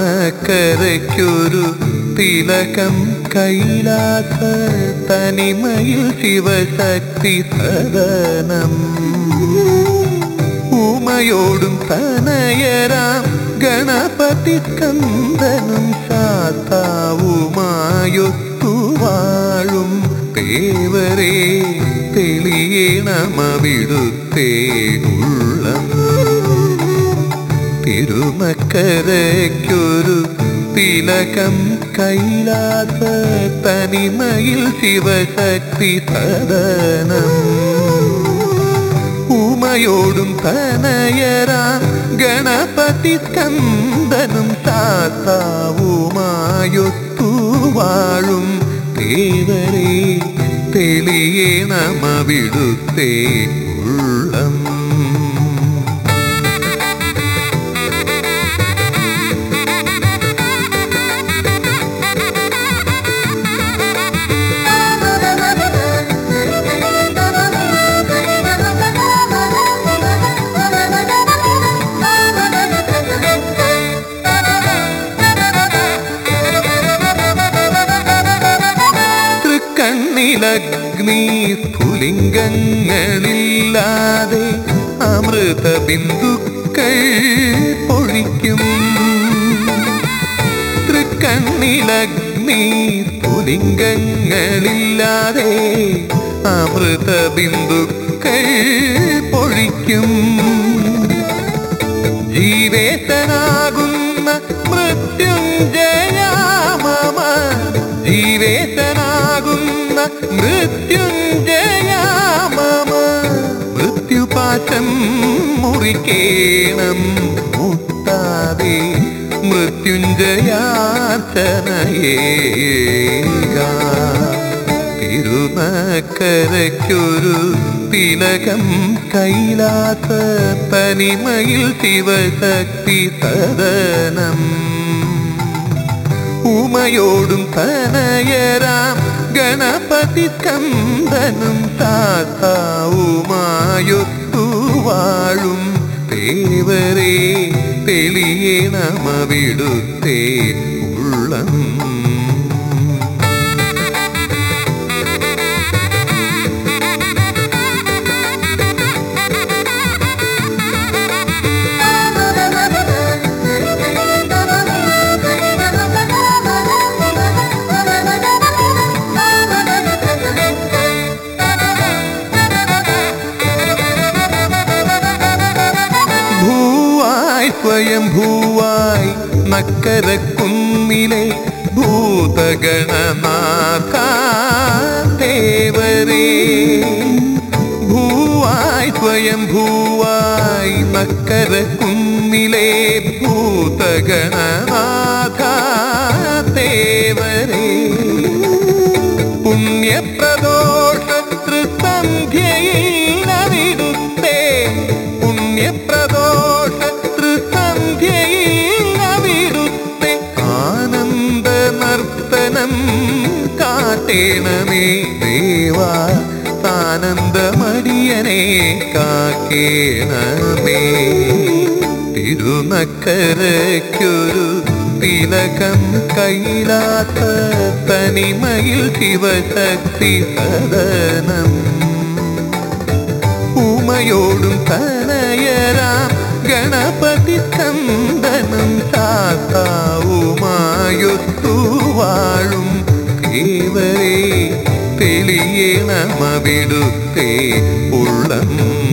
തിരുനക്കരയ്ക്കൊരു തിലകം കൈലാസ തനിമയിൽ ശിവശക്തി സദനം ഉമയോടും തനയരാം ഗണപതി സ്കന്ദനും ശാസ്താവുമായൊത്തു വാഴും തേവരെ തെളിയണമവിടുത്തേ ഉള്ളം തിരുമക്കരയ്ക്കൊരു തിലകം കൈലാസ തനിമയിൽ ശിവശക്തി സദനം ഉമയോടും തനയരാം ഗണപതി സ്കന്ദനും ശാസ്താവുമായൊത്തു വാഴും ദേവരെ തെളിയണമവിടുത്തേ ഉള്ളം തൃക്കണ്ണിലഗ്നി സ്ഫുലിംഗങ്ങളില്ലാതെ അമൃത ബിന്ദുക്കൾ പൊഴിക്കും തൃക്കണ്ണിലഗ്നി സ്ഫുലിംഗങ്ങളില്ലാതെ അമൃത ബിന്ദുക്കൾ പൊഴിക്കും ജീവേശനാകുന്ന മൃത്യുഞ്ജയാമമ ജീവേശനാകുന്ന മൃത്യുഞ്ജയാമമ മൃത്യുപാശം മുറിക്കേണം മുട്ടാതെ മൃത്യുഞ്ജയാർച്ചനയേകാ തിരുനക്കരയ്ക്കൊരു തിലകം കൈലാസ തനിമയിൽ ശിവശക്തി സദനം ഉമയോടും തനയരാം ഗണപതി സ്കന്ദനും ശാസ്താവുമായൊത്തു വാഴും ദേവരെ തെളിയണമവിടുത്തേ ഉള്ളം ഭൂവായി സ്വയം ഭൂവായി നക്കരക്കുന്നിലെ ഭൂതഗണനാഥ ദേവരേ ഭൂവായി സ്വയം ഭൂവായി നക്കരക്കുന്നിലെ ഭൂതഗണനാഥ ദേവരേ പുണ്യപ്രദോഷ തൃസന്ധ്യയിൽ അവിടുത്തെ പുണ്യപ്രദോഷ തൃസന്ധ്യയിൽ അവിടുത്തെ ആനന്ദ നർത്തനം കാട്ടേണമേ ദേവാ ആനന്ദമടിയനെ കാക്കേണമേ തിരുനക്കരയ്ക്കൊരു തിലകം കൈലാസ തനിമയിൽ ശിവശക്തി സദനം ഉമയോടും തനയരാം ഗണപതി സ്കന്ദനം ശാസ്താവുമായൊത്തു വാഴും ദേവരെ തെളിയണമവിടുത്തേ ഉള്ളം